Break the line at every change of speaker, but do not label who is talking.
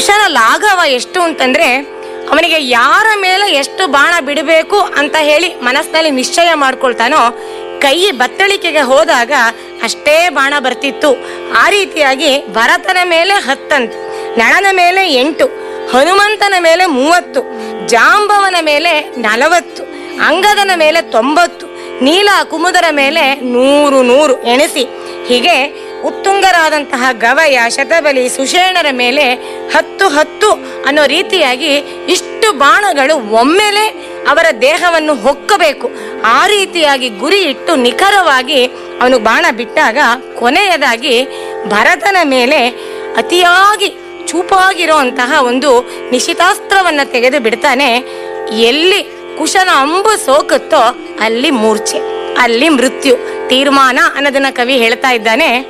ಕುಶನ ಲಾಘವ ಎಷ್ಟು ಅಂತಂದ್ರೆ ಅವನಿಗೆ ಯಾರ ಮೇಲೆ ಎಷ್ಟು ಬಾಣ ಬಿಡಬೇಕು ಅಂತ ಹೇಳಿ ಮನಸ್ಸಿನಲ್ಲಿ ನಿಶ್ಚಯ ಮಾಡ್ಕೊಳ್ತಾನೋ ಕೈ ಬತ್ತಳಿಕೆಗೆ ಹೋದಾಗ ಅಷ್ಟೇ ಬಾಣ ಬರ್ತಿತ್ತು ಆ ರೀತಿಯಾಗಿ ಭರತನ ಮೇಲೆ ಹತ್ತಂತೆ ನಳನ ಮೇಲೆ ಎಂಟು ಹನುಮಂತನ ಮೇಲೆ ಮೂವತ್ತು ಜಾಂಬವನ ಮೇಲೆ ನಲವತ್ತು ಅಂಗದನ ಮೇಲೆ ತೊಂಬತ್ತು ನೀಲ ಕುಮುದರ ಮೇಲೆ ನೂರು ನೂರು ಎಣಿಸಿ ಹೀಗೆ ಉತ್ತುಂಗರಾದಂತಹ ಗವಯ ಶತಬಲಿ ಸುಷೇಣರ ಮೇಲೆ ಹತ್ತು ಹತ್ತು ಅನ್ನೋ ರೀತಿಯಾಗಿ ಇಷ್ಟು ಬಾಣಗಳು ಒಮ್ಮೆಲೆ ಅವರ ದೇಹವನ್ನು ಹೊಕ್ಕಬೇಕು ಆ ರೀತಿಯಾಗಿ ಗುರಿ ಇಟ್ಟು ನಿಖರವಾಗಿ ಅವನು ಬಾಣ ಬಿಟ್ಟಾಗ ಕೊನೆಯದಾಗಿ ಭರತನ ಮೇಲೆ ಅತಿಯಾಗಿ ಚೂಪಾಗಿರುವಂತಹ ಒಂದು ನಿಶಿತಾಸ್ತ್ರವನ್ನ ತೆಗೆದು ಬಿಡ್ತಾನೆ ಎಲ್ಲಿ ಕುಶನ ಅಂಬು ಸೋಕುತ್ತೋ ಅಲ್ಲಿ ಮೂರ್ಛೆ ಅಲ್ಲಿ ಮೃತ್ಯು ತೀರ್ಮಾನ ಅನ್ನೋದನ್ನ ಕವಿ ಹೇಳ್ತಾ ಇದ್ದಾನೆ